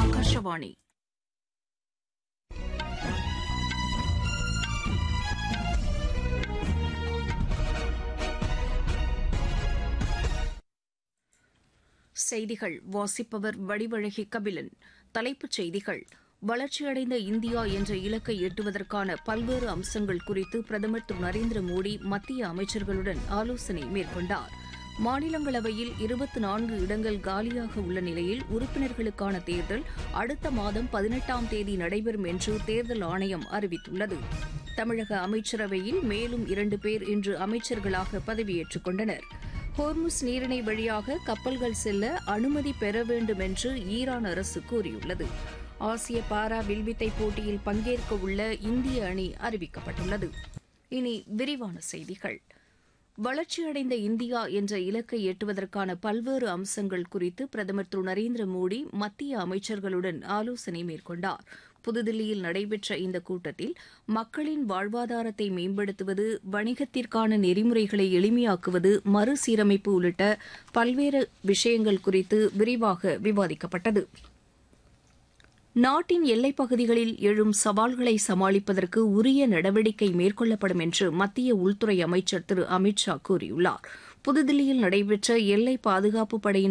ஆகாஷவாணி செய்திகள் வாசிப்பவர் வடிவழகி கபிலன் தலைப்புச் செய்திகள் வளர்ச்சியடைந்த இந்தியா என்ற இலக்கை எட்டுவதற்கான பல்வேறு அம்சங்கள் குறித்து பிரதமர் திரு நரேந்திர மோடி மத்திய அமைச்சர்களுடன் ஆலோசனை மேற்கொண்டார் மாநிலங்களவையில் இருபத்தி நான்கு இடங்கள் காலியாக உள்ள நிலையில் உறுப்பினர்களுக்கான தேர்தல் அடுத்த மாதம் பதினெட்டாம் தேதி நடைபெறும் என்று தேர்தல் ஆணையம் அறிவித்துள்ளது தமிழக அமைச்சரவையில் மேலும் இரண்டு பேர் இன்று அமைச்சர்களாக பதவியேற்றுக் கொண்டனர் ஹோர்முஸ் நீரிணை வழியாக கப்பல்கள் செல்ல அனுமதி பெற வேண்டும் என்று ஈரான் அரசு கூறியுள்ளது ஆசிய பாரா வில்வித்தை போட்டியில் பங்கேற்க உள்ள இந்திய அணி அறிவிக்கப்பட்டுள்ளது இனி விரிவான செய்திகள் வளர்ச்சியடைந்த இந்தியா என்ற இலக்கை எட்டுவதற்கான பல்வேறு அம்சங்கள் குறித்து பிரதமர் திரு நரேந்திர மோடி மத்திய அமைச்சர்களுடன் ஆலோசனை மேற்கொண்டார் புதுதில்லியில் நடைபெற்ற இந்த கூட்டத்தில் மக்களின் வாழ்வாதாரத்தை மேம்படுத்துவது வணிகத்திற்கான நெறிமுறைகளை எளிமையாக்குவது மறுசீரமைப்பு உள்ளிட்ட பல்வேறு விஷயங்கள் குறித்து விரிவாக விவாதிக்கப்பட்டது நாட்டின் எல்லைப் பகுதிகளில் எழும் சவால்களை சமாளிப்பதற்கு உரிய நடவடிக்கை மேற்கொள்ளப்படும் என்று மத்திய உள்துறை அமைச்சர் திரு அமித் ஷா கூறியுள்ளார் புதுதில்லியில் நடைபெற்ற எல்லை பாதுகாப்பு படையினர்